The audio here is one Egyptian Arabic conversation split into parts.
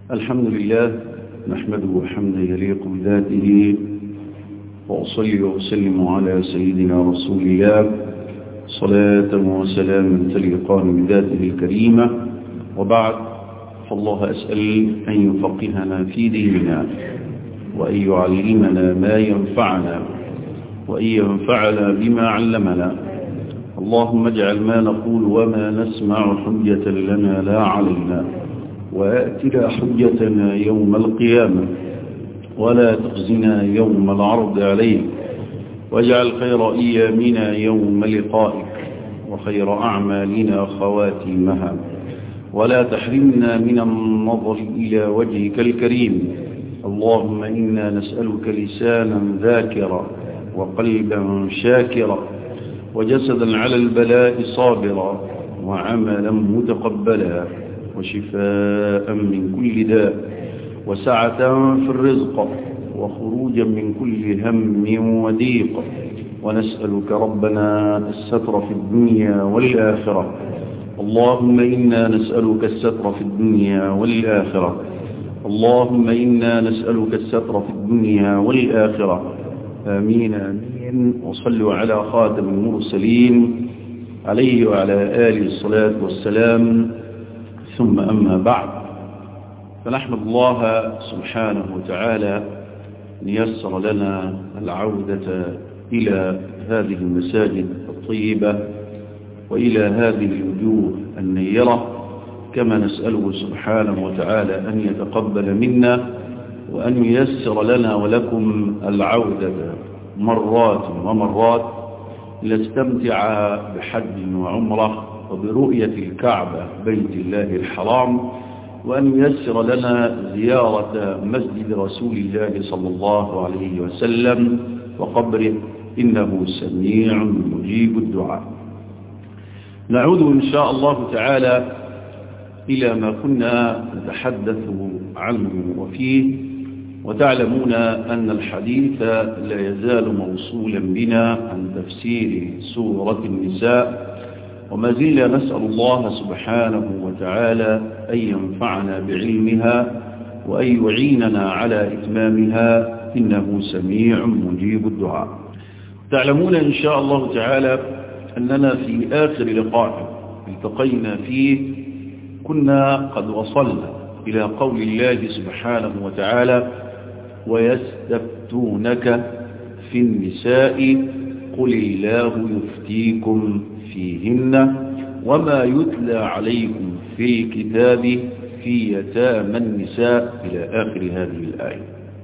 الحمد لله نحمده حمدا يليق بذاته وأصلي وأسلم على سيدنا رسول الله صلاة وسلاما تليقان بذاته الكريمة وبعد فالله أسأل أن يفقهنا في ديننا وأن يعلمنا ما ينفعنا وأن ينفعنا بما علمنا اللهم اجعل ما نقول وما نسمع حجة لنا لا علينا وآتنا حجتنا يوم القيامة ولا تخزنا يوم العرض عليك واجعل خير أيامنا يوم لقائك وخير أعمالنا خواتيمها ولا تحرمنا من النظر إلى وجهك الكريم اللهم إنا نسألك لسانا ذاكرا وقلبا شاكرا وجسدا على البلاء صابرا وعملا متقبلا وشفاء من كل داء وسعة في الرزق وخروجا من كل هم وضيق ونسألك ربنا الستر في الدنيا والآخرة اللهم إنا نسألك الستر في الدنيا والآخرة اللهم إنا نسألك الستر في الدنيا والآخرة آمين آمين وصلوا على خاتم المرسلين عليه وعلى آله الصلاة والسلام ثم أما بعد فنحمد الله سبحانه وتعالى أن يسر لنا العودة إلى هذه المساجد الطيبة وإلى هذه الوجوه النيرة كما نسأله سبحانه وتعالى أن يتقبل منا وأن ييسر لنا ولكم العودة مرات ومرات لنستمتع بحج وعمرة وبرؤية الكعبة بيت الله الحرام وأن ييسر لنا زيارة مسجد رسول الله صلى الله عليه وسلم وقبره إنه سميع مجيب الدعاء نعود إن شاء الله تعالى إلى ما كنا نتحدث عنه وفيه وتعلمون أن الحديث لا يزال موصولا بنا عن تفسير سورة النساء وما زلنا نسأل الله سبحانه وتعالى أن ينفعنا بعلمها وأن يعيننا على إتمامها إنه سميع مجيب الدعاء تعلمون إن شاء الله تعالى أننا في آخر لقاء التقينا فيه كنا قد وصلنا إلى قول الله سبحانه وتعالى ويستفتونك في النساء قل الله يفتيكم فيهن وما يتلى عليكم في الكتاب في يتامى النساء إلى آخر هذه الآية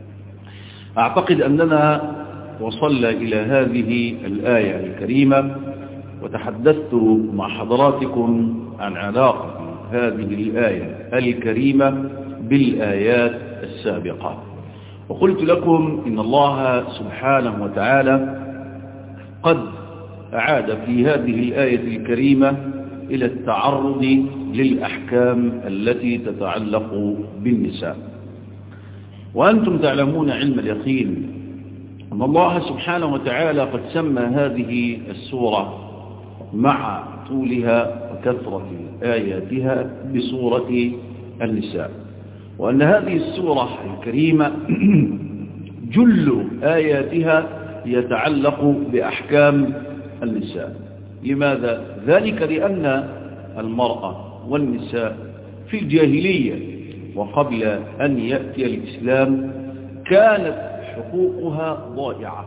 أعتقد أننا وصلنا إلى هذه الآية الكريمة وتحدثت مع حضراتكم عن علاقة هذه الآية الكريمة بالآيات السابقة وقلت لكم إن الله سبحانه وتعالى قد أعاد في هذه الآية الكريمة إلى التعرض للأحكام التي تتعلق بالنساء وأنتم تعلمون علم اليقين أن الله سبحانه وتعالى قد سمى هذه السورة مع طولها وكثرة آياتها بسورة النساء وأن هذه السورة الكريمة جل آياتها يتعلق بأحكام النساء لماذا؟ ذلك لأن المرأة والنساء في الجاهلية وقبل أن يأتي الإسلام كانت حقوقها ضائعة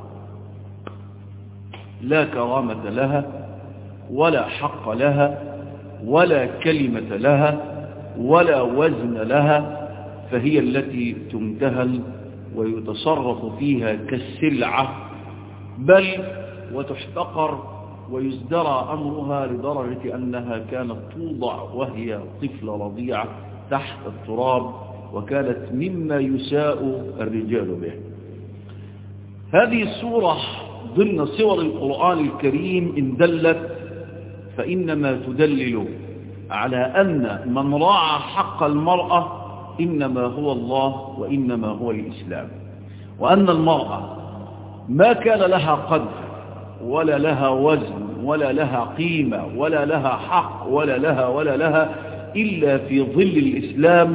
لا كرامة لها ولا حق لها ولا كلمة لها ولا وزن لها فهي التي تمتهل ويتصرف فيها كالسلعة بل وتحتقر ويزدرى أمرها لدرجة أنها كانت توضع وهي طفلة رضيعة تحت التراب وكانت مما يساء الرجال به هذه السورة ضمن صور القرآن الكريم إن دلت فإنما تدلل على أن من راعى حق المرأة إنما هو الله وإنما هو الإسلام وأن المرأة ما كان لها قدر ولا لها وزن ولا لها قيمة ولا لها حق ولا لها ولا لها إلا في ظل الإسلام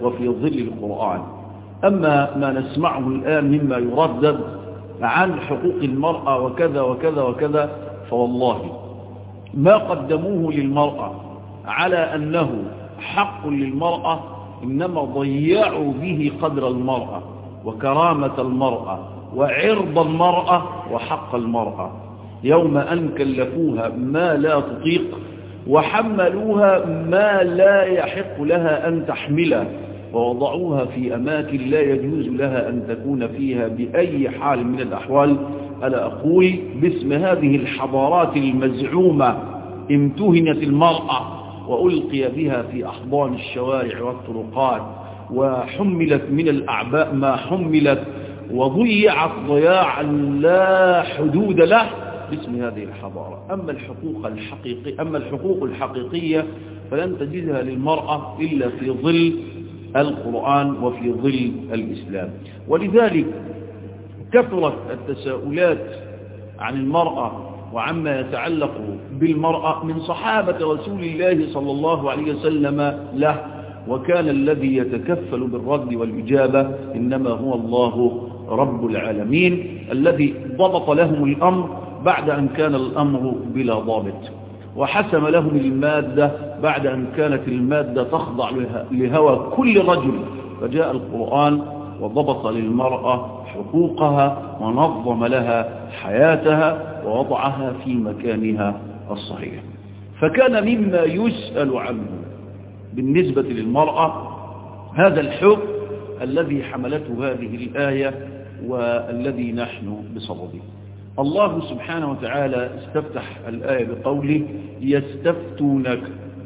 وفي ظل القرآن أما ما نسمعه الآن مما يردد عن حقوق المرأة وكذا وكذا وكذا فوالله ما قدموه للمرأة على أنه حق للمرأة إنما ضيعوا به قدر المرأة وكرامة المرأة وعرض المرأة وحق المرأة يوم أن كلفوها ما لا تطيق وحملوها ما لا يحق لها أن تحمله ووضعوها في أماكن لا يجوز لها أن تكون فيها بأي حال من الأحوال ألا أقول باسم هذه الحضارات المزعومة امتهنت المرأة وألقي بها في أحضان الشوارع والطرقات وحملت من الأعباء ما حملت وضيعت ضياعا لا حدود له باسم هذه الحضارة أما الحقوق الحقيقية أما الحقوق الحقيقية فلن تجدها للمرأة إلا في ظل القرآن وفي ظل الإسلام ولذلك كثرت التساؤلات عن المرأة وعما يتعلق بالمرأة من صحابة رسول الله صلى الله عليه وسلم له وكان الذي يتكفل بالرد والإجابة إنما هو الله رب العالمين الذي ضبط لهم الأمر بعد أن كان الأمر بلا ضابط وحسم لهم المادة بعد أن كانت المادة تخضع لهوى كل رجل فجاء القرآن وضبط للمرأة حقوقها ونظم لها حياتها ووضعها في مكانها الصحيح فكان مما يسأل عنه بالنسبة للمرأة هذا الحكم الذي حملته هذه الآية والذي نحن بصدده الله سبحانه وتعالى استفتح الآية بقوله يستفتونك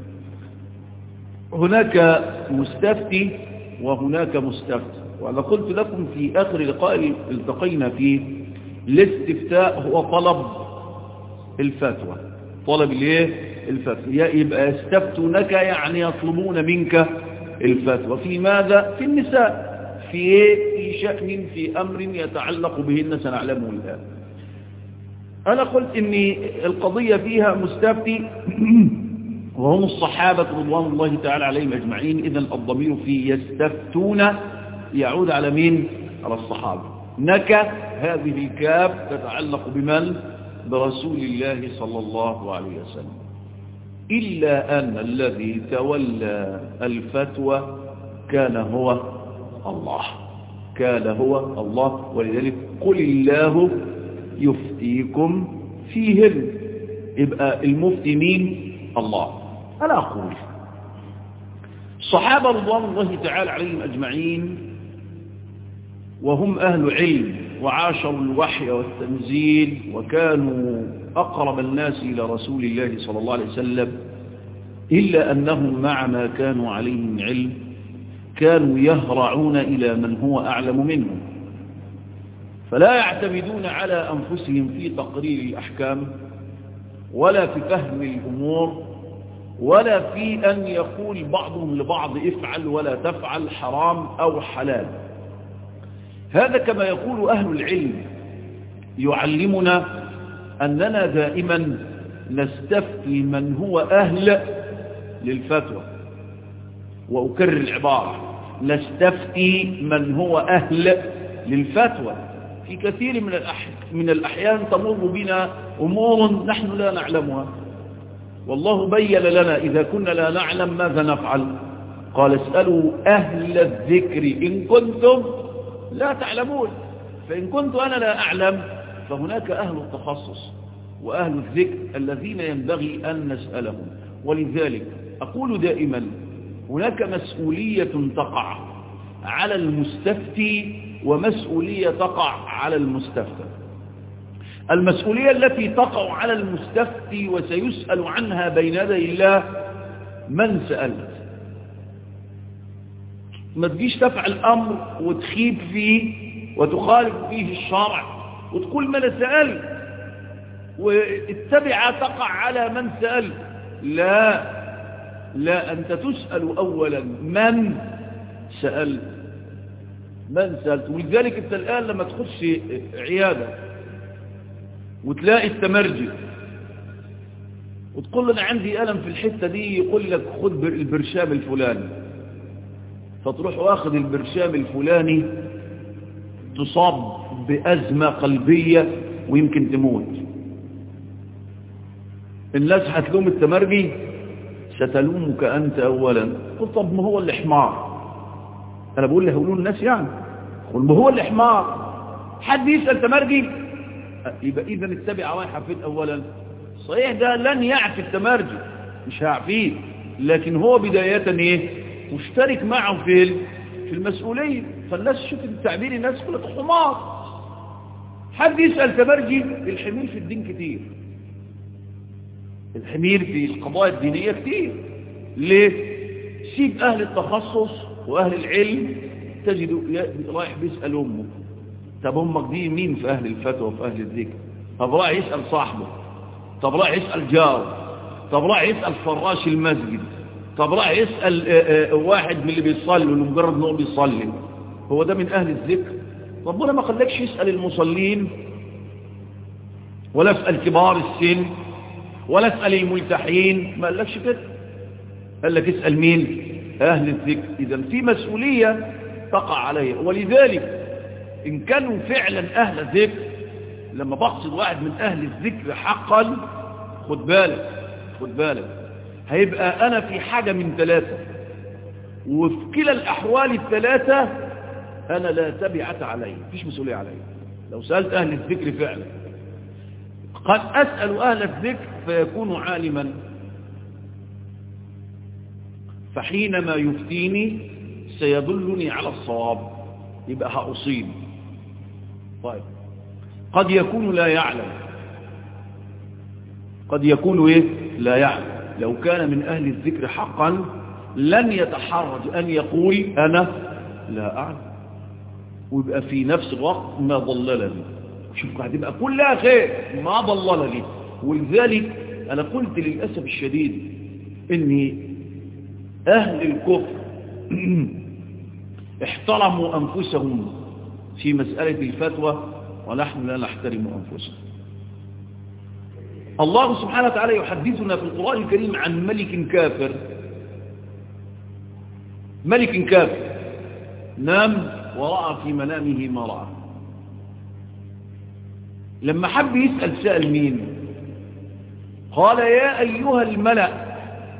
هناك مستفتي وهناك مستفتي وأنا قلت لكم في آخر لقاء التقينا فيه الاستفتاء هو طلب الفتوى طلب الايه الفتوى يبقى يستفتونك يعني يطلبون منك الفتوى في ماذا في النساء في ايه في شأن في أمر يتعلق بهن سنعلمه الآن أنا قلت إن القضية فيها مستفتي وهم الصحابة رضوان الله تعالى عليهم أجمعين إذا الضمير في يستفتون يعود على مين على الصحابة نك هذه الكاف تتعلق بمن برسول الله صلى الله عليه وسلم إلا أن الذي تولى الفتوى كان هو الله كان هو الله ولذلك قل الله يفتيكم فيهن يبقى المفتي مين الله أنا أقول الصحابة رضوان الله تعالى عليهم أجمعين وهم أهل علم وعاشروا الوحي والتنزيل وكانوا أقرب الناس إلى رسول الله صلى الله عليه وسلم إلا أنهم مع ما كانوا عليه من علم كانوا يهرعون إلى من هو أعلم منهم فلا يعتمدون على أنفسهم في تقرير الأحكام ولا في فهم الأمور ولا في أن يقول بعضهم لبعض افعل ولا تفعل حرام أو حلال هذا كما يقول أهل العلم يعلمنا أننا دائما نستفتي من هو أهل للفتوى وأكرر العبارة نستفتي من هو أهل للفتوى في كثير من, الأح... من الأحيان تمر بنا أمور نحن لا نعلمها والله بين لنا إذا كنا لا نعلم ماذا نفعل قال اسألوا أهل الذكر إن كنتم لا تعلمون فإن كنت أنا لا أعلم فهناك أهل التخصص وأهل الذكر الذين ينبغي أن نسألهم ولذلك أقول دائما هناك مسؤولية تقع على المستفتي ومسؤولية تقع على المستفتى المسؤولية التي تقع على المستفتي وسيسأل عنها بين يدي الله من سألت ما تجيش تفعل أمر وتخيب فيه وتخالف فيه الشرع وتقول ما انا سألت واتبع تقع على من سأل لا لا أنت تسأل أولا من سألت من سألت ولذلك انت الآن لما تخش عيادة وتلاقي التمرجي وتقول له انا عندي ألم في الحتة دي يقول لك خد البرشام الفلاني فتروح واخد البرشام الفلاني تصاب بأزمة قلبية ويمكن تموت الناس هتلوم التمرجي ستلومك أنت أولا قل طب ما هو اللي حمار أنا بقول له هقولوا الناس يعني قل ما هو اللي حمار حد يسأل تمرجي يبقى إذا اتبع رايحة فين أولا صحيح ده لن يعفي التمرجي مش هيعفيه لكن هو بداية ايه مشترك معه في في المسؤولية فالناس شوف التعبير الناس يقول لك حمار حد يسأل تمرجي الحمير في الدين كتير الحمير في القضايا الدينية كتير ليه سيب أهل التخصص وأهل العلم تجد رايح بيسأل أمه طب أمك دي مين في أهل الفتوى وفي أهل الذكر طب رايح يسأل صاحبه طب رايح يسأل جاره طب رايح يسأل فراش المسجد طب رايح يسأل واحد من اللي بيصلي لمجرد انه بيصلي هو ده من أهل الذكر ربنا ما خلكش يسأل المصلين ولا يسأل كبار السن ولا اسأل الملتحين ما قالكش كده قال لك اسأل مين أهل الذكر إذا في مسؤولية تقع عليه ولذلك إن كانوا فعلا أهل الذكر لما بقصد واحد من أهل الذكر حقا خد بالك خد بالك هيبقى أنا في حاجة من ثلاثة وفي كلا الأحوال الثلاثة أنا لا تبعة علي مفيش مسؤولية علي لو سألت أهل الذكر فعلا قد أسأل أهل الذكر فيكون عالما فحينما يفتيني سيدلني على الصواب يبقى هأصيب طيب قد يكون لا يعلم قد يكون إيه؟ لا يعلم لو كان من أهل الذكر حقا لن يتحرج أن يقول أنا لا أعلم ويبقى في نفس الوقت ما ضللني شوف هتبقى كلها خير ما ضللني ولذلك أنا قلت للأسف الشديد إن أهل الكفر احترموا أنفسهم في مسألة الفتوى ونحن لا نحترم أنفسنا الله سبحانه وتعالى يحدثنا في القرآن الكريم عن ملك كافر ملك كافر نام ورأى في منامه ما رأى لما حب يسأل سأل مين قال يا أيها الملأ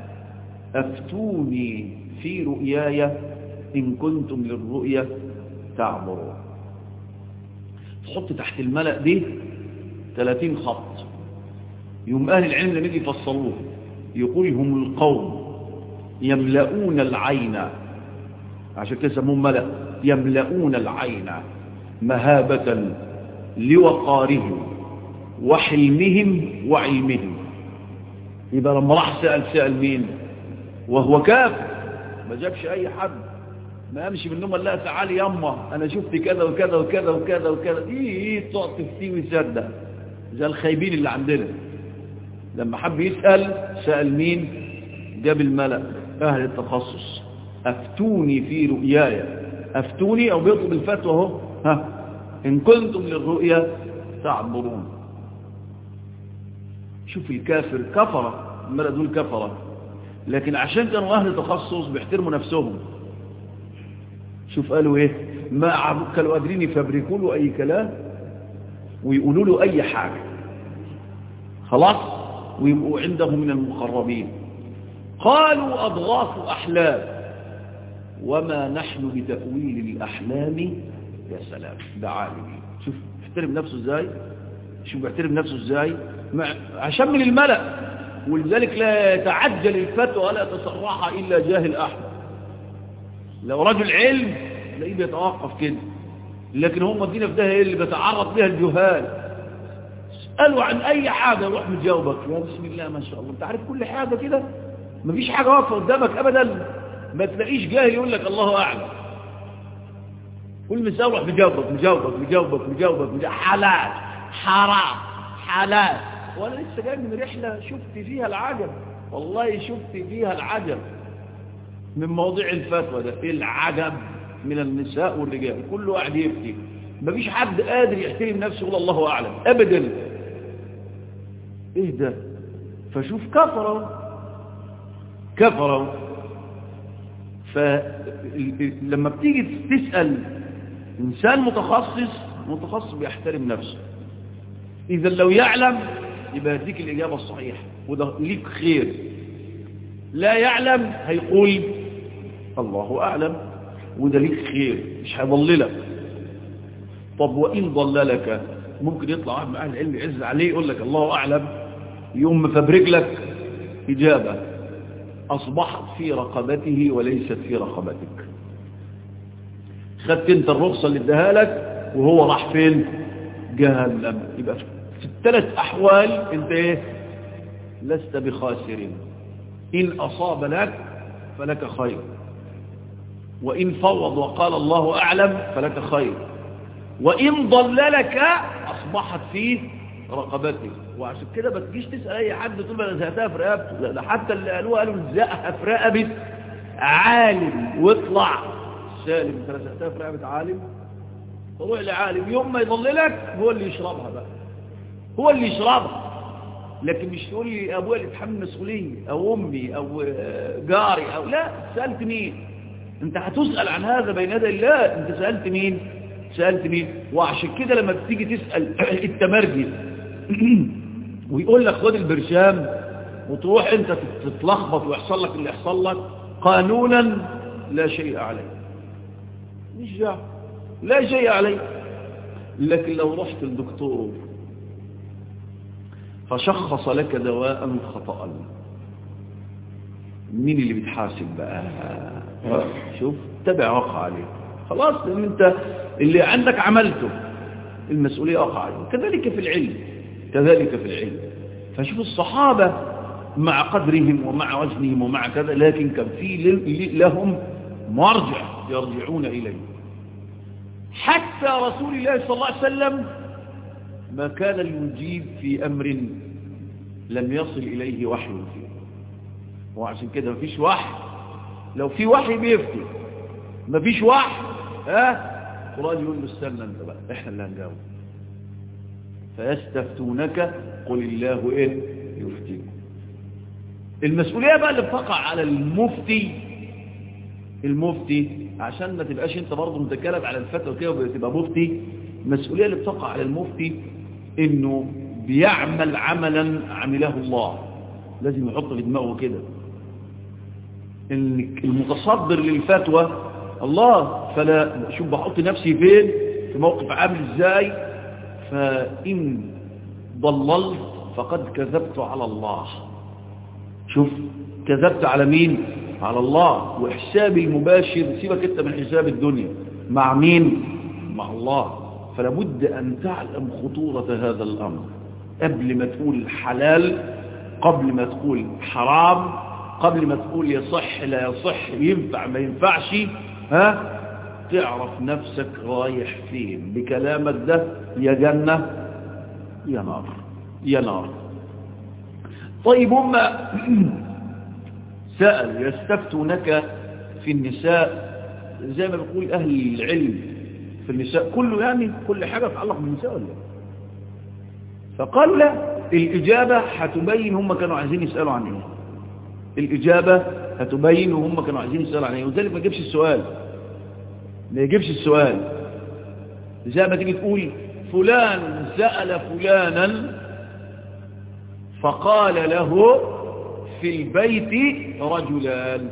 أفتوني في رؤياي إن كنتم للرؤيا تعبرون تحط تحت الملأ دي 30 خط يوم أهل العلم لما يجي يفصلوه يقول هم القوم يملؤون العين عشان كده يسموهم ملأ يملؤون العين مهابة لوقارهم وحلمهم وعلمهم يبقى لما راح سأل سأل مين وهو كافر ما جابش أي حد ما يمشي من قال لا تعالي يما أنا شفت كذا وكذا وكذا وكذا وكذا إيه إيه تقعد تفتيه ويصدق زي الخايبين اللي عندنا لما حب يسأل سأل مين جاب الملأ أهل التخصص أفتوني في رؤياي أفتوني أو بيطلب الفتوى اهو ها إن كنتم للرؤيا تعبرون شوف الكافر كفرة الملأ دول كفرة لكن عشان كانوا أهل تخصص بيحترموا نفسهم شوف قالوا إيه ما كانوا قادرين يفبركوا له أي كلام ويقولوا له أي حاجة خلاص ويبقوا عنده من المقربين قالوا أضغاث أحلام وما نحن بتأويل الأحلام يا سلام ده عالمي شوف بيحترم نفسه ازاي شوف بيحترم نفسه ازاي مع... عشان من الملأ ولذلك لا يتعجل الفتوى ولا يتصرحها إلا جاهل أحمد لو رجل علم تلاقيه بيتوقف كده لكن هم الدين في ده ايه اللي بيتعرض لها الجهال اسألوا عن أي حاجة يروح مجاوبك يا بسم الله ما شاء الله انت عارف كل حاجة كده مفيش حاجة واقفة قدامك أبدا ما تلاقيش جاهل يقول لك الله أعلم كل مساء يروح مجاوبك مجاوبك مجاوبك مجاوبك, مجاوبك حلال حرام حلال وانا لسه جاي من رحلة شفت فيها العجب والله شفت فيها العجب من موضوع الفتوى ده العجب من النساء والرجال كل واحد يفتي مفيش حد قادر يحترم نفسه يقول الله أعلم أبدا إيه ده فشوف كفروا كفروا لما بتيجي تسأل إنسان متخصص متخصص بيحترم نفسه إذا لو يعلم يبقى يديك الإجابة الصحيحة وده ليك خير لا يعلم هيقول الله أعلم وده ليك خير مش هيضللك طب وإن ضللك ممكن يطلع واحد من أهل العلم يعز عليه يقول لك الله أعلم يوم مفبرك لك إجابة أصبحت في رقبته وليست في رقبتك خدت انت الرخصة اللي اداها لك وهو راح فين جهنم يبقى في الثلاث أحوال انت ايه لست بخاسر إن أصاب لك فلك خير وإن فوض وقال الله أعلم فلك خير وإن ضللك أصبحت في رقبتك وعشان كده ما تجيش تسأل أي حد تقول أنا زهقتها في رقبته لا ده حتى اللي قالوها قالوا زهقها في رقبة عالم واطلع سالم انت زهقتها في رقبة عالم روح لعالم يوم ما يضللك هو اللي يشربها بقى هو اللي يشربها لكن مش تقول لي أبويا اللي يتحمل مسؤولية أو أمي أو جاري أو لا سألت مين انت هتسأل عن هذا بين يدي الله انت سألت مين سألت مين وعشان كده لما بتيجي تسأل التمرجي ويقول لك خد البرشام وتروح انت تتلخبط ويحصل لك اللي يحصل لك قانونا لا شيء عليه مش جاء لا شيء عليه لكن لو رحت الدكتور فشخص لك دواء خطأ مين اللي بيتحاسب بقى شوف تبع وقع عليه خلاص لان انت اللي عندك عملته المسؤولية وقع عليه كذلك في العلم كذلك في العلم فشوف الصحابة مع قدرهم ومع وزنهم ومع كذا لكن كان في لهم مرجع يرجعون إليه حتى رسول الله صلى الله عليه وسلم ما كان يجيب في أمر لم يصل إليه وحي فيه وعشان كده مفيش وحي لو في وحي بيفتي مفيش وحي ها قرآن يقول له استنى انت بقى احنا اللي هنجاوب فيستفتونك قل الله ايه يفتيك المسؤولية بقى اللي بتقع على المفتي المفتي عشان ما تبقاش انت برضه متكلم على الفتوى كده وتبقى مفتي المسؤولية اللي بتقع على المفتي انه بيعمل عملا عمله الله لازم يحط في دماغه كده المتصدر للفتوى الله فلا شوف بحط نفسي فين في موقف عامل ازاي فإن ضللت فقد كذبت على الله شوف كذبت على مين على الله وحسابي المباشر سيبك انت من حساب الدنيا مع مين مع الله فلا بد أن تعلم خطورة هذا الأمر قبل ما تقول حلال قبل ما تقول حرام قبل ما تقول يصح لا يصح ينفع ما ينفعش ها تعرف نفسك رايح فين بكلامك ده يا جنة يا نار يا نار طيب هم سأل يستفتونك في النساء زي ما بيقول أهل العلم في النساء كله يعني كل حاجة تتعلق بالنساء ولا فقال لا الإجابة هتبين هم كانوا عايزين يسألوا عن ايه الإجابة هتبين وهم كانوا عايزين يسألوا عن ايه وذلك ما يجيبش السؤال ما يجيبش السؤال زي ما تيجي تقول فلان سأل فلانا فقال له في البيت رجلان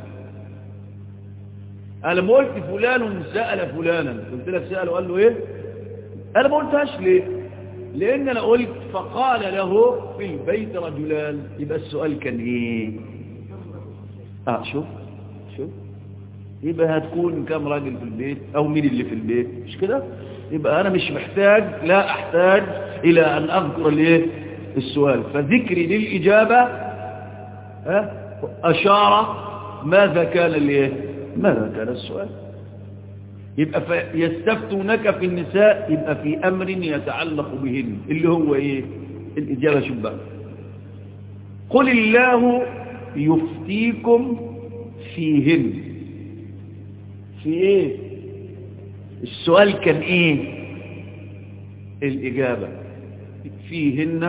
أنا ما قلت فلان سأل فلانا قلت لك سأل وقال له إيه أنا ما قلتهاش ليه لأن أنا قلت فقال له في البيت رجلان يبقى السؤال كان إيه آه شوف شوف يبقى هتكون كم راجل في البيت أو مين اللي في البيت مش كده يبقى أنا مش محتاج لا أحتاج إلى أن أذكر الايه السؤال فذكري للإجابة ها أشار ماذا كان الايه ماذا كان السؤال يبقى يستفتونك في النساء يبقى في أمر يتعلق بهن اللي هو إيه الإجابة شو بقى قل الله يفتيكم فيهن في إيه السؤال كان إيه الإجابة فيهن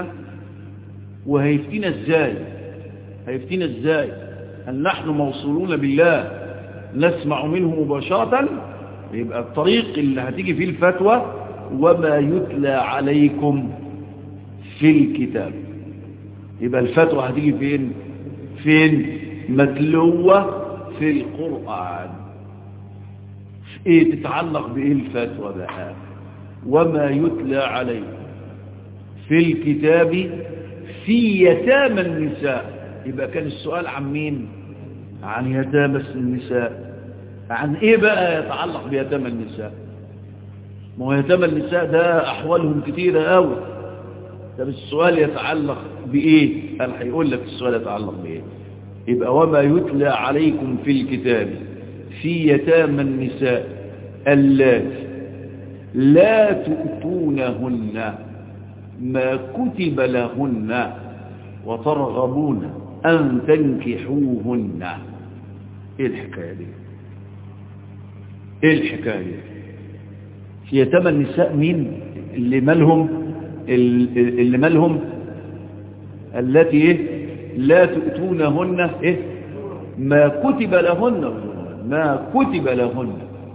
وهيفتينا إزاي هيفتينا إزاي هل نحن موصولون بالله نسمع منه مباشرة يبقى الطريق اللي هتيجي فيه الفتوى وما يتلى عليكم في الكتاب يبقى الفتوى هتيجي فين فين متلوة في القرآن ايه تتعلق بايه الفتوى بقى وما يتلى عليكم في الكتاب في يتامى النساء يبقى كان السؤال عن مين عن يتامى النساء عن ايه بقى يتعلق بيتامى النساء ما هو يتامى النساء ده احوالهم كتيرة قوي طب السؤال يتعلق بايه قال هيقول لك السؤال يتعلق بايه يبقى وما يتلى عليكم في الكتاب في يتامى النساء اللاتي لا تؤتونهن ما كتب لهن وترغبون أن تنكحوهن ايه الحكاية دي ايه الحكاية دي في يتامى النساء مين اللي مالهم اللي مالهم التي ايه لا تؤتونهن ايه ما كتب لهن ما كتب لهن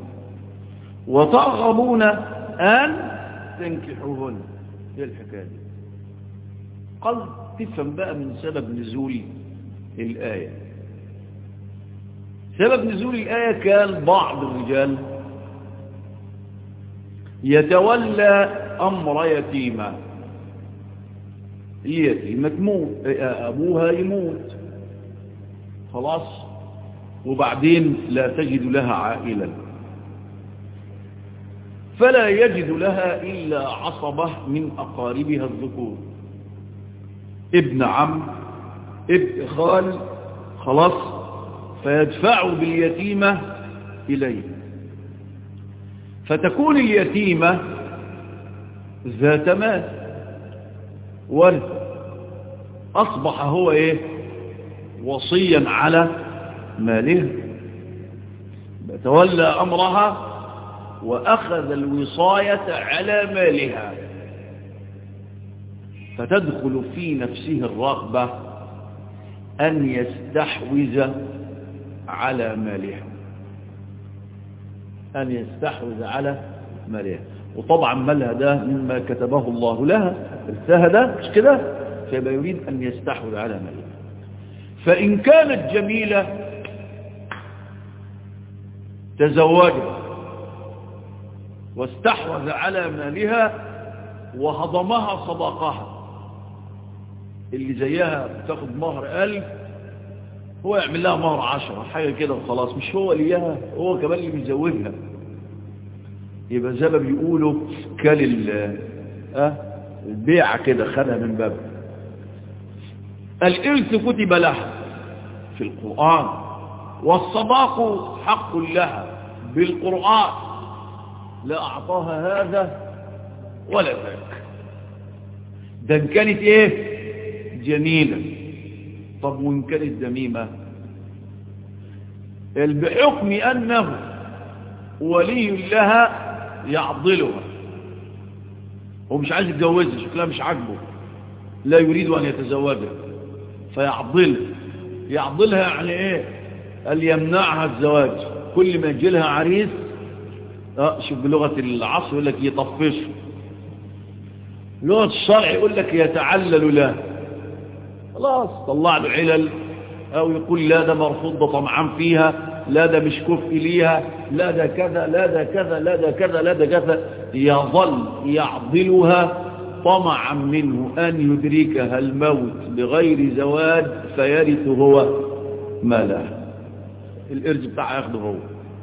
وترغبون أن تنكحوهن ايه الحكاية دي قال تفهم بقى من سبب نزول الآية سبب نزول الآية كان بعض الرجال يتولى أمر يتيمة اليتيمة تموت أبوها يموت خلاص وبعدين لا تجد لها عائلا فلا يجد لها إلا عصبة من أقاربها الذكور ابن عم ابن خال خلاص فيدفع باليتيمة إليه فتكون اليتيمة ذات مال ورث أصبح هو إيه وصيا على ماله تولى أمرها وأخذ الوصاية على مالها فتدخل في نفسه الرغبة أن يستحوذ على مالها أن يستحوذ على مالها وطبعا مالها ده مما كتبه الله لها ارثها ده مش كده فيبقى يريد أن يستحوذ على مالها فإن كانت جميلة تزوجها واستحوذ على مالها وهضمها صداقها اللي زيها بتاخد مهر ألف هو يعمل لها مهر عشرة حاجة كده وخلاص مش هو اللي اياها هو كمان اللي بيزوجها يبقى زي ما بيقولوا كل اه البيعة كده خدها من باب الإرث كتب لها في القرآن والصداق حق لها بالقرآن لا أعطاها هذا ولا ذاك ده إن كانت إيه جميلة طب وإن كانت دميمة بحكم أنه ولي لها يعضلها هو مش عايز يتجوزها شكلها مش عاجبه لا يريد أن يتزوجها فيعضلها يعضلها يعني إيه قال يمنعها الزواج كل ما يجي لها عريس اه شوف بلغة العصر يقول لك يطفشه لغة الشرع يقول لك يتعلل له خلاص طلع له علل او يقول لا ده مرفوض ده طمعان فيها لا ده مش كفء ليها لا ده كذا لا ده كذا لا ده كذا لا ده كذا يظل يعضلها طمعا منه أن يدركها الموت بغير زواج فيرث هو ماله الإرث بتاعها ياخده هو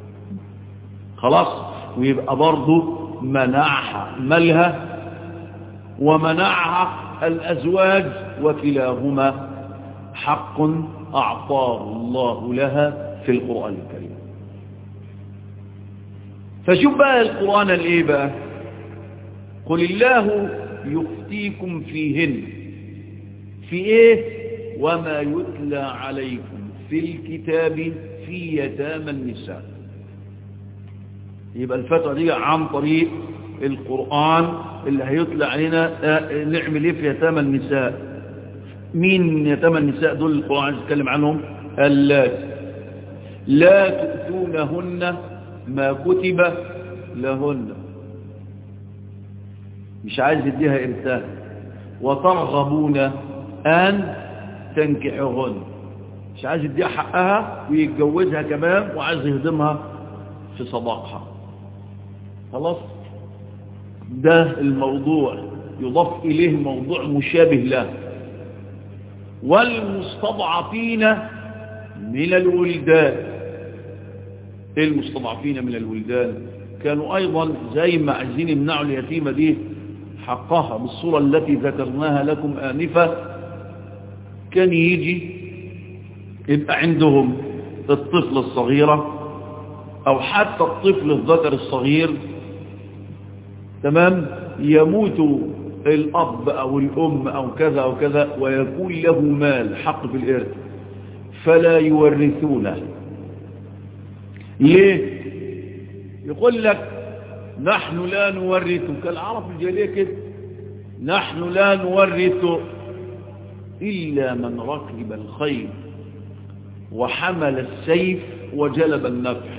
خلاص ويبقى برضه منعها مالها ومنعها الأزواج وكلاهما حق أعطاه الله لها في القرآن الكريم فشوف بقى القرآن الايه بقى قل الله يفتيكم فيهن في ايه وما يتلى عليكم في الكتاب في يتامى النساء يبقى الفترة دي عن طريق القرآن اللي هيطلع علينا نعمل ايه في يتامى النساء مين يتامى النساء دول القرآن عايز يتكلم عنهم اللات لا تآتونهن ما كتب لهن مش عايز يديها إرسال وترغبون أن تنكحهن مش عايز يديها حقها ويتجوزها كمان وعايز يهضمها في صداقها خلاص ده الموضوع يضاف إليه موضوع مشابه له والمستضعفين من الولدان ايه المستضعفين من الولدان كانوا ايضا زي ما عايزين يمنعوا اليتيمة دي حقها بالصورة التي ذكرناها لكم آنفة كان يجي يبقى عندهم الطفل الصغيرة او حتى الطفل الذكر الصغير تمام يموت الأب أو الأم أو كذا أو كذا ويكون له مال حق في الإرث فلا يورثونه ليه يقول لك نحن لا نورث كالعرب الجالية كده نحن لا نورث إلا من ركب الخيل وحمل السيف وجلب النفع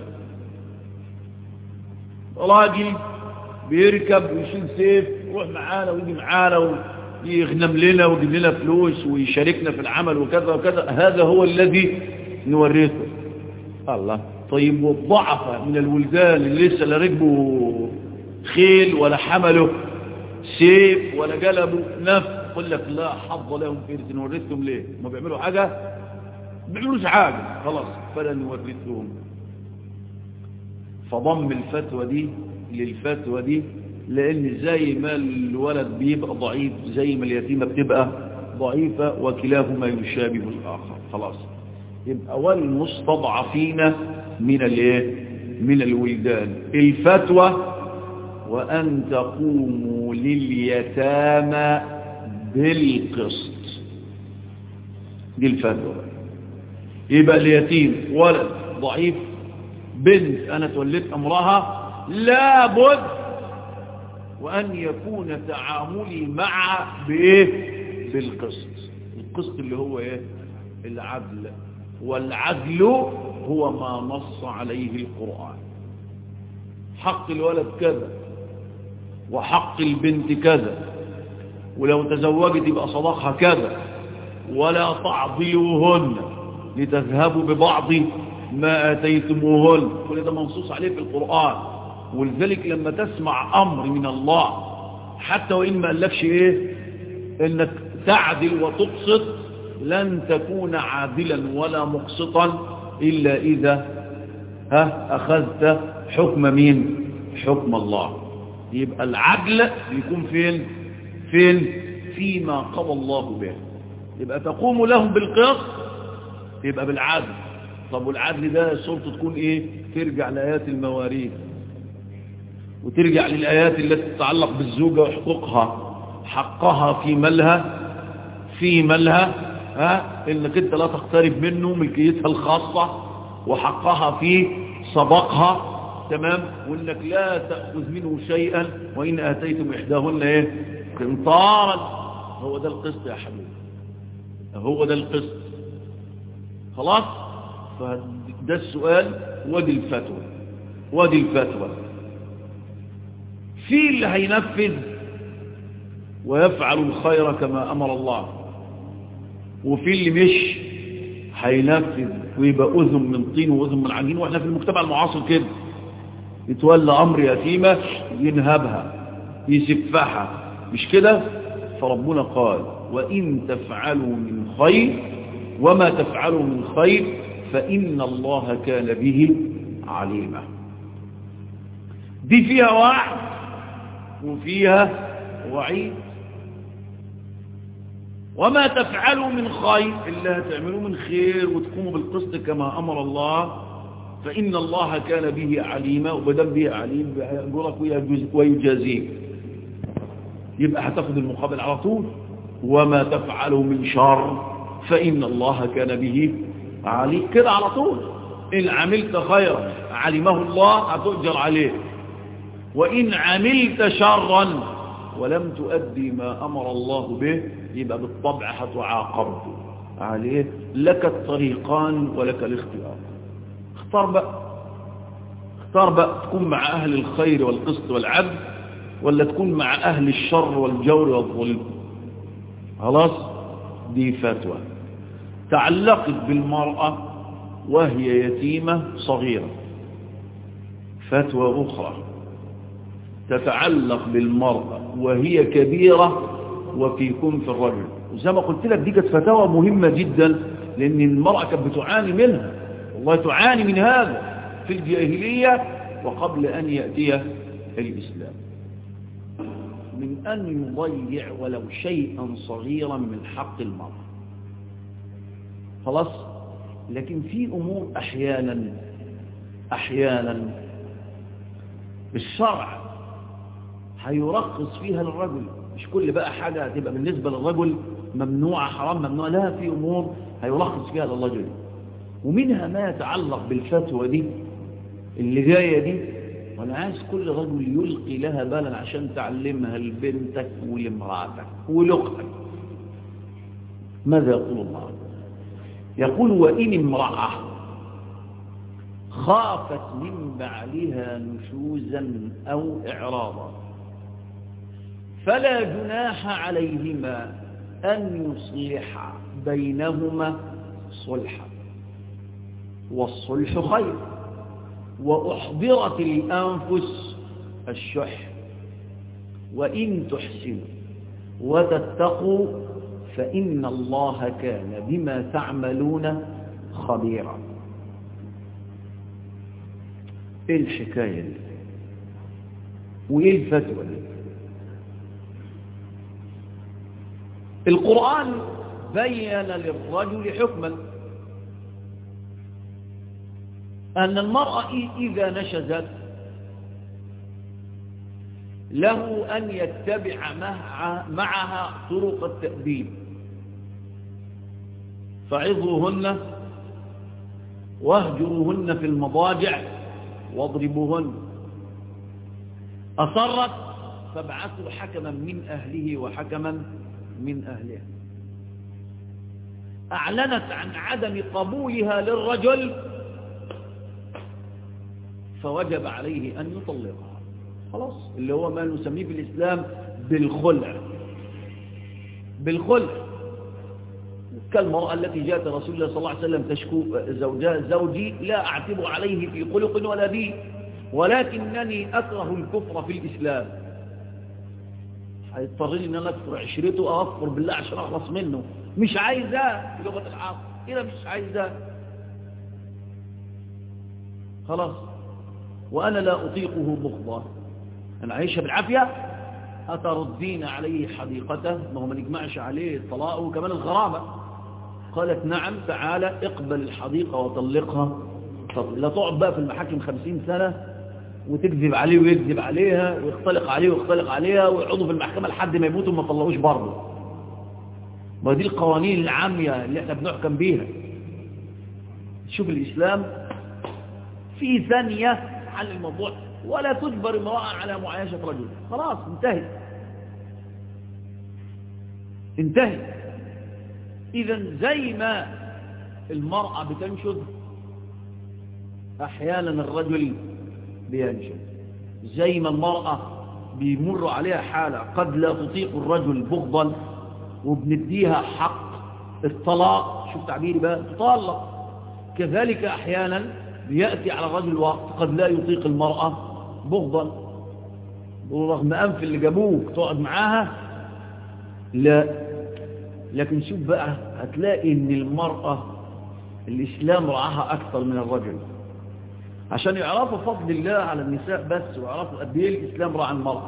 راجل بيركب ويشيل سيف يروح معانا ويجي معانا ويغنم لنا ويجيب لنا فلوس ويشاركنا في العمل وكذا وكذا هذا هو الذي نورثه الله طيب والضعف من الولدان اللي لسه لا ركبوا خيل ولا حملوا سيف ولا جلبوا نف يقول لك لا حظ لهم في نورثهم ليه ما بيعملوا حاجة ما بيعملوش حاجة خلاص فلا نورثهم فضم الفتوى دي للفتوى دي لان زي ما الولد بيبقى ضعيف زي ما اليتيمة بتبقى ضعيفة وكلاهما يشابه الآخر خلاص يبقى والمستضعفين من الايه من الولدان الفتوى وأن تقوموا لليتامى بالقسط دي الفتوى يبقى اليتيم ولد ضعيف بنت أنا توليت أمرها لابد وأن يكون تعاملي مع بإيه بالقسط القسط اللي هو إيه العدل والعدل هو ما نص عليه القرآن حق الولد كذا وحق البنت كذا ولو تزوجت يبقى صداقها كذا ولا تعضلوهن لتذهبوا ببعض ما آتيتموهن كل ده منصوص عليه في القرآن ولذلك لما تسمع أمر من الله حتى وإن ما قالكش إيه إنك تعدل وتقسط لن تكون عادلا ولا مقسطا إلا إذا ها أخذت حكم مين حكم الله يبقى العدل يكون فين فين فيما قضى الله به يبقى تقوم لهم بالقسط يبقى بالعدل طب والعدل ده صورته تكون ايه ترجع لآيات المواريث وترجع للآيات التي تتعلق بالزوجة وحقوقها حقها في مالها في مالها ها انك انت لا تقترب منه ملكيتها الخاصة وحقها في صداقها تمام وانك لا تأخذ منه شيئا وإن آتيتم إحداهن ايه قنطارا هو ده القسط يا حبيبي هو ده القسط خلاص فده السؤال ودي الفتوى ودي الفتوى في اللي هينفذ ويفعل الخير كما أمر الله وفي اللي مش هينفذ ويبقى أذن من طين وأذن من عجين وإحنا في المجتمع المعاصر كده يتولى أمر يتيمة ينهبها يسفحها مش كده فربنا قال وإن تفعلوا من خير وما تفعلوا من خير فإن الله كان به عليما دي فيها وعد وفيها وعيد وما تفعلوا من خير إلا هتعملوا من خير وتقوموا بالقسط كما أمر الله فإن الله كان به عليما وبدم به عليم يأجرك ويجازيك يبقى هتاخد المقابل على طول وما تفعلوا من شر فإن الله كان به عليم كده على طول إن عملت خيرا علمه الله هتؤجر عليه وإن عملت شرا ولم تؤدي ما أمر الله به يبقى بالطبع هتعاقب عليه لك الطريقان ولك الاختيار اختار بقى اختار بقى تكون مع أهل الخير والقسط والعدل ولا تكون مع أهل الشر والجور والظلم خلاص دي فتوى تعلقت بالمرأة وهي يتيمة صغيرة فتوى أخرى تتعلق بالمرأة وهي كبيرة وفي كنف الرجل وزي ما قلت لك دي كانت فتاوى مهمة جدا لأن المرأة كانت بتعاني منها والله تعاني من هذا في الجاهلية وقبل أن يأتي الإسلام من أن يضيع ولو شيئا صغيرا من حق المرأة خلاص لكن في أمور أحيانا أحيانا الشرع هيرخص فيها للرجل مش كل بقى حاجة هتبقى بالنسبة للرجل ممنوعة حرام ممنوعة لا في أمور هيرخص فيها للرجل ومنها ما يتعلق بالفتوى دي اللي جاية دي وانا عايز كل رجل يلقي لها بالا عشان تعلمها لبنتك ولمراتك ولأختك ماذا يقول الله يقول وإن امرأة خافت من بعلها نشوزا أو إعراضا فلا جناح عليهما أن يصلح بينهما صلحا والصلح خير وأحضرت الأنفس الشح وإن تحسنوا وتتقوا فإن الله كان بما تعملون خبيرا ايه الحكاية دي وايه الفتوى دي القرآن بين للرجل حكما أن المرأة إذا نشزت له أن يتبع معها طرق التأديب فعظوهن واهجروهن في المضاجع واضربوهن أصرت فابعثوا حكما من أهله وحكما من أهلها أعلنت عن عدم قبولها للرجل فوجب عليه أن يطلقها خلاص اللي هو ما نسميه في الإسلام بالخلع بالخلع كالمرأة التي جاءت رسول الله صلى الله عليه وسلم تشكو زوجها زوجي لا أعتب عليه في خلق ولا دين ولكنني أكره الكفر في الإسلام هيضطرني ان انا اكفر عشرته او اكفر بالله عشان اخلص منه مش عايزاه في لغه العصر كده مش عايزاه خلاص وانا لا اطيقه بغضا انا عايشها بالعافيه اتردين عليه حديقته ما هو ما نجمعش عليه الطلاق وكمان الغرامه قالت نعم تعالى اقبل الحديقه وطلقها لا تقعد بقى في المحاكم خمسين سنه وتكذب عليه ويكذب عليها ويختلق عليه ويختلق عليها ويقعدوا في المحكمة لحد ما يموتوا ما طلعوش برضه ما دي القوانين العامية اللي احنا بنحكم بيها شوف الإسلام في ثانية حل الموضوع ولا تجبر امرأة على معايشة رجل خلاص انتهت انتهت إذا زي ما المرأة بتنشد أحيانا الرجل بينشد زي ما المرأة بيمر عليها حالة قد لا تطيق الرجل بغضا وبنديها حق الطلاق شوف تعبيري بقى تطلق كذلك أحيانا بيأتي على الرجل وقت قد لا يطيق المرأة بغضا ورغم أنف اللي جابوك تقعد معاها لا لكن شوف بقى هتلاقي ان المرأة الإسلام رعاها أكثر من الرجل عشان يعرفوا فضل الله على النساء بس ويعرفوا قد ايه الإسلام رعى المرأة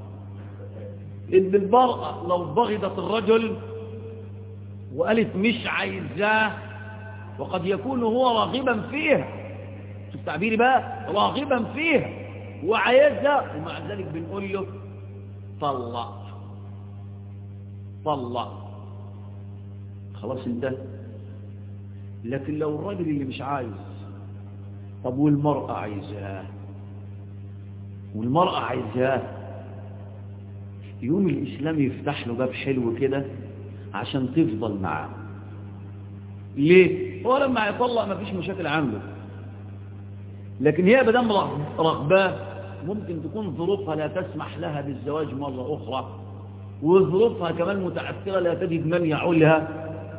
إن المرأة لو بغضت الرجل وقالت مش عايزاه وقد يكون هو راغبا فيها شوف تعبيري بقى راغبا فيها وعايزها ومع ذلك بنقول له طلق طلق خلاص انتهى لكن لو الراجل اللي مش عايز طب والمرأة عايزاه والمرأة عايزاه يوم الإسلام يفتح له باب حلو كده عشان تفضل معاه ليه؟ هو لما يطلق ما فيش مشاكل عنده لكن هي بدم رغباه ممكن تكون ظروفها لا تسمح لها بالزواج مرة أخرى وظروفها كمان متعثرة لا تجد من يعولها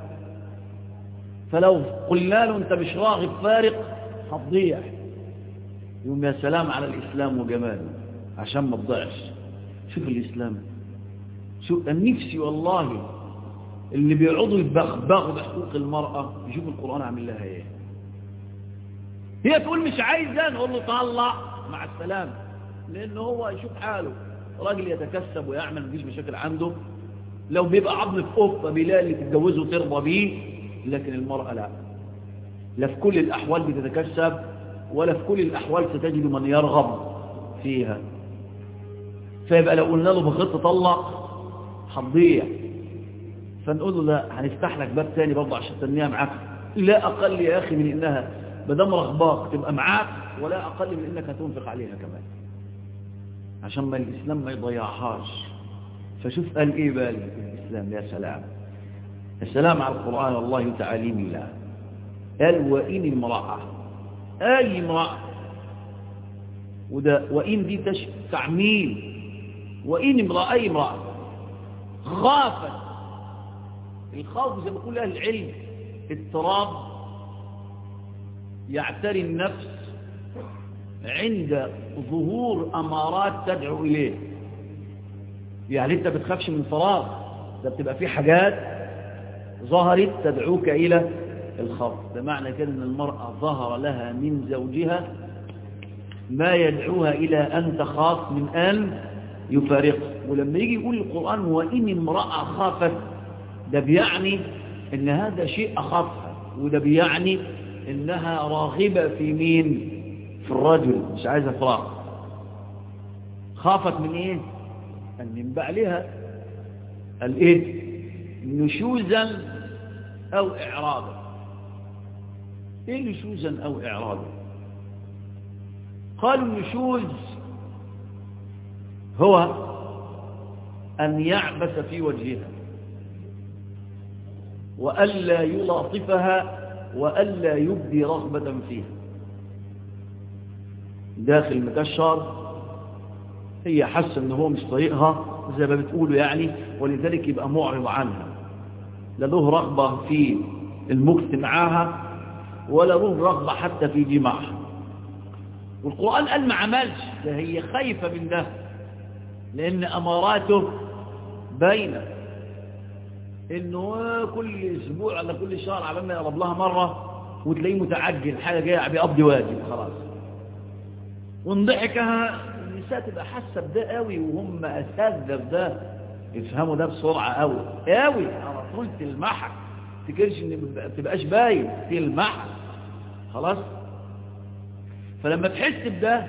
فلو قلنا له أنت مش راغب فارق هتضيع يوم يا سلام على الإسلام وجماله عشان ما تضيعش شوف الإسلام شوف النفسي والله اللي بيقعدوا يتبغبغوا بحقوق المرأة يشوف القرآن عامل لها ايه هي تقول مش عايزة نقول له طلع مع السلامة لأنه هو يشوف حاله راجل يتكسب ويعمل مفيش مشاكل عنده لو بيبقى عظم في قفة بيلاقي اللي تتجوزه ترضى بيه لكن المرأة لا لا في كل الأحوال بتتكسب ولا في كل الأحوال ستجد من يرغب فيها فيبقى لو قلنا له بخط طلق هتضيع فنقول له لا هنفتح لك باب تاني برضه عشان تنيها معاك لا أقل يا أخي من إنها بدم رغباك تبقى معاك ولا أقل من إنك هتنفق عليها كمان عشان ما الإسلام ما يضيعهاش فشوف قال إيه بالي الإسلام يا سلام السلام على القرآن والله تعاليم الله قال وإن امرأة أي امرأة وده وإن دي تش... تعميل وإن امرأة أي امرأة خافت الخوف زي ما بيقول أهل العلم اضطراب يعتري النفس عند ظهور أمارات تدعو إليه يعني أنت بتخافش من فراغ ده بتبقى في حاجات ظهرت تدعوك إلى الخوف بمعنى كده أن المرأة ظهر لها من زوجها ما يدعوها إلى أن تخاف من أن يفارقه ولما يجي يقول القرآن وإن امرأة خافت ده بيعني ان هذا شيء أخافها وده بيعني انها راغبة في مين في الرجل مش عايزة فراغ خافت من ايه ان من بعلها الايه نشوزا او اعراضا ايه نشوزا او اعراضا قالوا النشوز هو ان يعبس في وجهها وألا يلاطفها وألا يبدي رغبة فيها داخل مكشر هي حاسة ان هو مش طريقها زي ما بتقولوا يعني ولذلك يبقى معرض عنها لا له رغبة في المكت معاها ولا له رغبة حتى في جماعها والقرآن قال ما عملش ده هي خايفة من ده لأن أماراته باينه انه كل اسبوع ولا كل شهر على ما يقرب لها مرة وتلاقيه متعجل حاجة جاية بيقضي واجب خلاص ونضحكها النساء تبقى حاسة بده قوي وهم اساتذه بده يفهموا ده بسرعة قوي قوي على طول تلمحك تكرش ان ما تبقاش باين تلمحك خلاص فلما تحس بده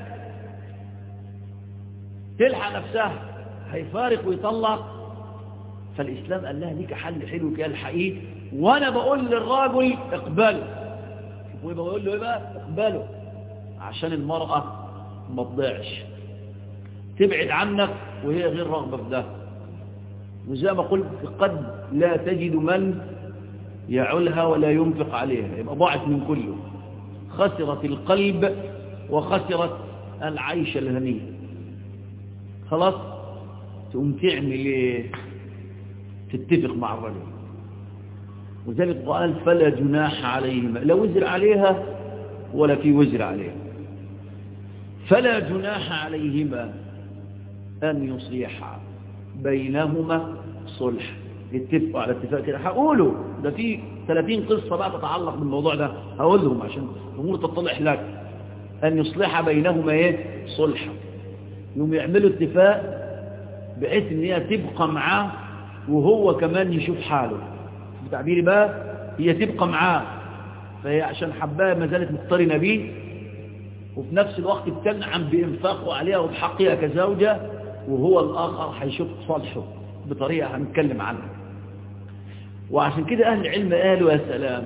تلحق نفسها هيفارق ويطلق فالإسلام قال لها ليك حل حلو كده الحقيقي وأنا بقول للراجل اقبله ويبقى بقول له ايه بقى اقبله عشان المرأة ما تضيعش تبعد عنك وهي غير رغبة في ده وزي ما قلت قد لا تجد من يعلها ولا ينفق عليها يبقى ضاعت من كله خسرت القلب وخسرت العيش الهني خلاص تقوم تعمل ايه تتفق مع الرجل وذلك قال فلا جناح عليهما لا وزر عليها ولا في وزر عليها فلا جناح عليهما أن يصلحا بينهما صلح اتفقوا على اتفاق كده هقولوا ده في 30 قصة بقى تتعلق بالموضوع ده هقولهم عشان الأمور تتضح لك أن يصلح بينهما ايه صلحا يوم يعملوا اتفاق بحيث ان هي تبقى معاه وهو كمان يشوف حاله بتعبيري بقى هي تبقى معاه فهي عشان حباها ما زالت مقترنة بيه وفي نفس الوقت بتنعم بإنفاقه عليها وبحقها كزوجة وهو الآخر هيشوف صالحه بطريقة هنتكلم عنها وعشان كده أهل العلم قالوا يا سلام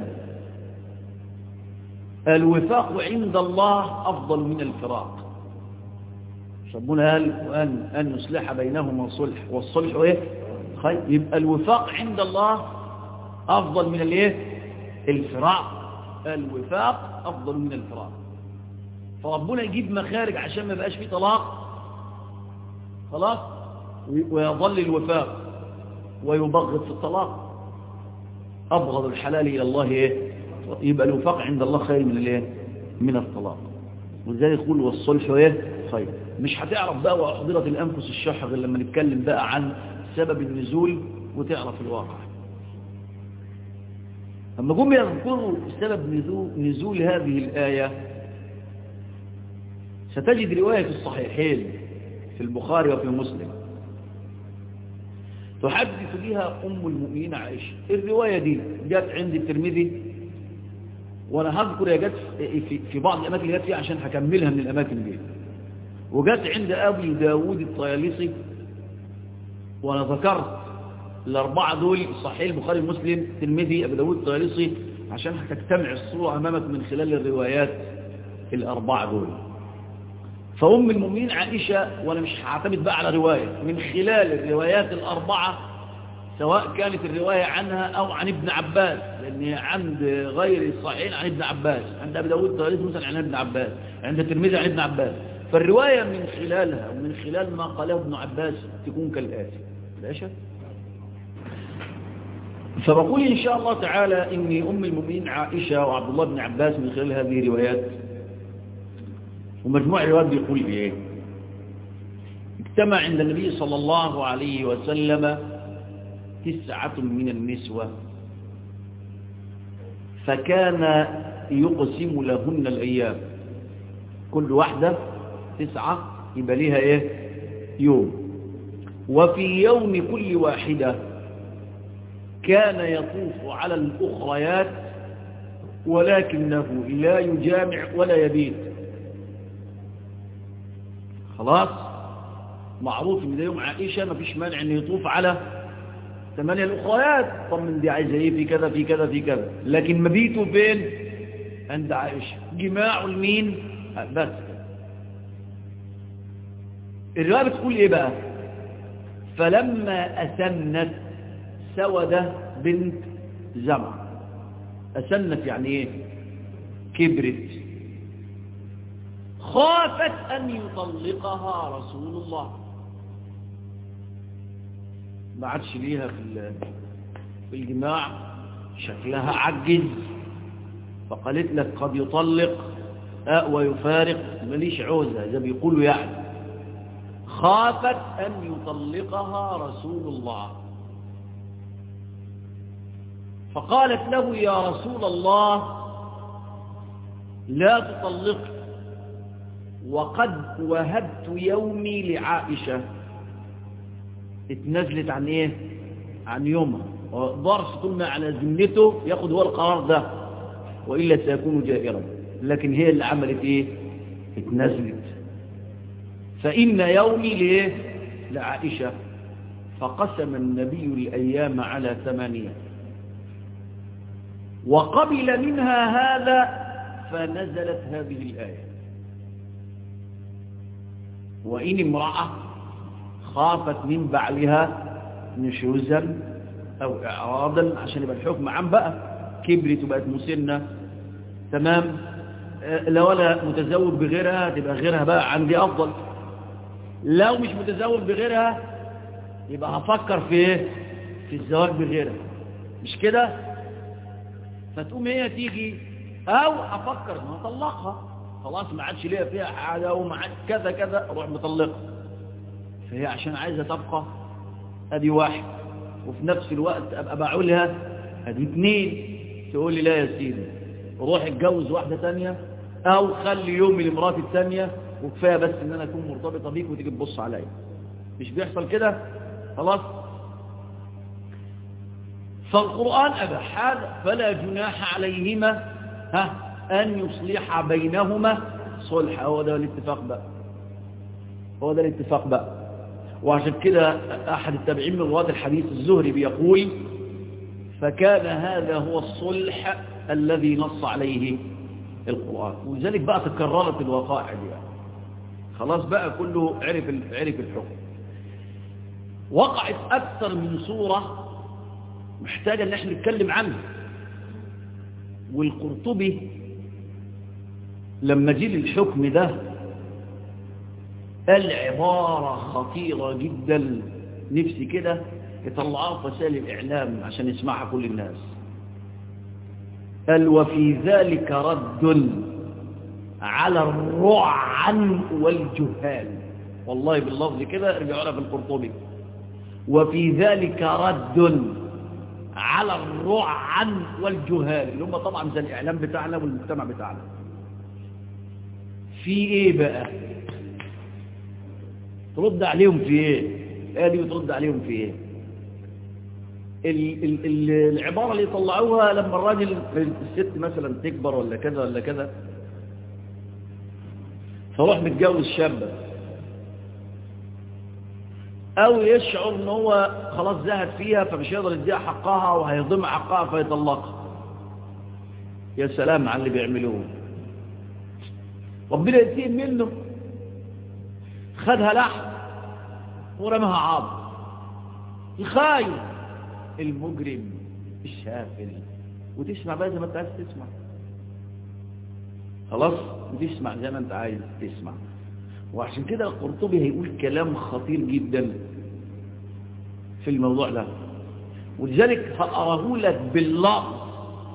الوفاق عند الله أفضل من الفراق ربنا قال وأن أن يصلح بينهما صلح والصلح إيه خير يبقى الوفاق عند الله أفضل من الايه الفراق الوفاق أفضل من الفراق فربنا يجيب مخارج عشان ما يبقاش فيه طلاق خلاص ويظل الوفاق ويبغض في الطلاق أبغض الحلال إلى الله إيه يبقى الوفاق عند الله خير من الايه من الطلاق ولذلك يقول والصلح ايه خير مش هتعرف بقى واحضرت الانفس الشح غير لما نتكلم بقى عن سبب النزول وتعرف الواقع اما جم يذكروا سبب نزول, نزول هذه الآية ستجد رواية في الصحيحين في البخاري وفي مسلم تحدث بها أم المؤمنين عائشة الرواية دي جاءت عند الترمذي وانا هذكر يا جت في, في بعض الاماكن اللي جت فيها عشان هكملها من الاماكن دي وجت عند ابي داوود الطيالسي وانا ذكرت الاربعه دول صحيح البخاري ومسلم الترمذي ابي داوود الطيالسي عشان هتجتمع الصوره امامك من خلال الروايات الاربعه دول فام المؤمنين عائشه وانا مش هعتمد بقى على روايه من خلال الروايات الاربعه سواء كانت الرواية عنها أو عن ابن عباس لأن عند غير الصحيحين عن ابن عباس عند أبي داود طريق مثلا عن ابن عباس عند الترمذي عن ابن عباس فالرواية من خلالها ومن خلال ما قاله ابن عباس تكون كالآتي ماشي فبقول إن شاء الله تعالى إني أم المؤمنين عائشة وعبد الله بن عباس من خلال هذه الروايات ومجموع الروايات بيقول إيه اجتمع عند النبي صلى الله عليه وسلم تسعة من النسوة فكان يقسم لهن الأيام كل واحدة تسعة يبقى ليها إيه يوم وفي يوم كل واحدة كان يطوف على الأخريات ولكنه لا يجامع ولا يبيت خلاص معروف ان ده يوم عائشة ما فيش مانع انه يطوف على ثمانية الأخريات طب من دي عايزة ايه في كذا في كذا في كذا لكن مبيته فين عند عائشة جماع المين بس الرواية بتقول ايه بقى فلما أسنت سودة بنت زمع أسنت يعني ايه كبرت خافت أن يطلقها رسول الله ما عادش ليها في في الجماع شكلها عجز فقالت لك قد يطلق أه ويفارق ماليش عوزة زي بيقولوا يعني خافت أن يطلقها رسول الله فقالت له يا رسول الله لا تطلق وقد وهبت يومي لعائشة اتنزلت عن ايه عن يومها ضرس طول ما على ذمته ياخد هو القرار ده وإلا سيكون جائرا لكن هي اللي عملت ايه اتنزلت فإن يومي ليه لعائشة فقسم النبي الأيام على ثمانية وقبل منها هذا فنزلت هذه الآية وإن امرأة خافت من بعلها نشوزا أو إعراضا عشان يبقى الحكم عام بقى كبرت وبقت مسنة تمام لو أنا متزوج بغيرها تبقى غيرها بقى عندي أفضل لو مش متزوج بغيرها يبقى هفكر في ايه في الزواج بغيرها مش كده فتقوم هي تيجي او هفكر ان اطلقها خلاص ما عادش ليها فيها حاجه وما عاد كذا كذا اروح مطلقها فهي عشان عايزه تبقى ادي واحد وفي نفس الوقت ابقى بعولها ادي اثنين تقول لي لا يا سيدي روح اتجوز واحده ثانيه او خلي يومي لمراتي الثانيه وكفايه بس ان انا اكون مرتبطه بيك وتيجي تبص عليا مش بيحصل كده خلاص فالقرآن أباح هذا فلا جناح عليهما ها أن يصلح بينهما صلح هو ده الاتفاق بقى هو ده الاتفاق بقى وعشان كده أحد التابعين من رواة الحديث الزهري بيقول فكان هذا هو الصلح الذي نص عليه القرآن ولذلك بقى تكررت الوقائع دي يعني. خلاص بقى كله عرف عرف الحكم وقعت أكثر من صورة محتاجة ان احنا نتكلم عنها والقرطبي لما جي للحكم ده قال عبارة خطيرة جدا نفسي كده يطلعوها في وسائل الإعلام عشان يسمعها كل الناس قال وفي ذلك رد على الرعن والجهال والله باللفظ كده ارجعوا لها في القرطبي وفي ذلك رد على الرعن والجهال اللي هم طبعا زي الإعلام بتاعنا والمجتمع بتاعنا في ايه بقى ترد عليهم في ايه ايه دي بترد عليهم في ايه ال ال ال العبارة اللي يطلعوها لما الراجل الست مثلا تكبر ولا كذا ولا كذا فروح متجوز شابة او يشعر ان هو خلاص زهد فيها فمش هيقدر يديها حقها وهيضم حقها فيطلقها يا سلام على اللي بيعملوه ربنا يتيم منه خدها لحم ورمها عظم الخايف المجرم الشافل وتسمع بقى زي ما انت عايز تسمع خلاص وتسمع زي ما انت عايز تسمع وعشان كده القرطبي هيقول كلام خطير جدا في الموضوع ده ولذلك هقراه لك باللفظ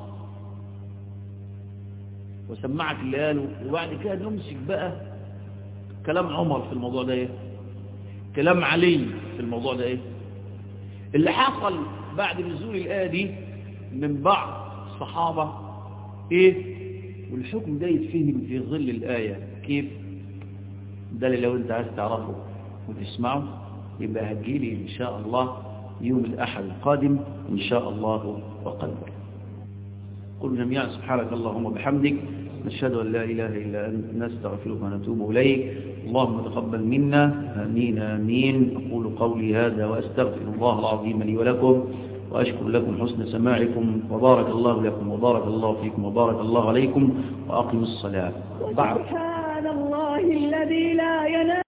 وسمعك اللي قاله وبعد كده نمسك بقى كلام عمر في الموضوع ده ايه كلام علي في الموضوع ده ايه اللي حصل بعد نزول الآية دي من بعض الصحابة ايه والحكم ده يتفهم في ظل الآية كيف ده اللي لو انت عايز تعرفه وتسمعه يبقى هتجيلي ان شاء الله يوم الأحد القادم ان شاء الله وقدر قل جميعا سبحانك اللهم وبحمدك نشهد أن لا إله إلا أنت نستغفرك ونتوب إليك اللهم تقبل منا آمين آمين أقول قولي هذا وأستغفر الله العظيم لي ولكم وأشكر لكم حسن سماعكم وبارك الله لكم وبارك الله فيكم وبارك الله عليكم وأقم الصلاة سبحان الله الذي لا ينام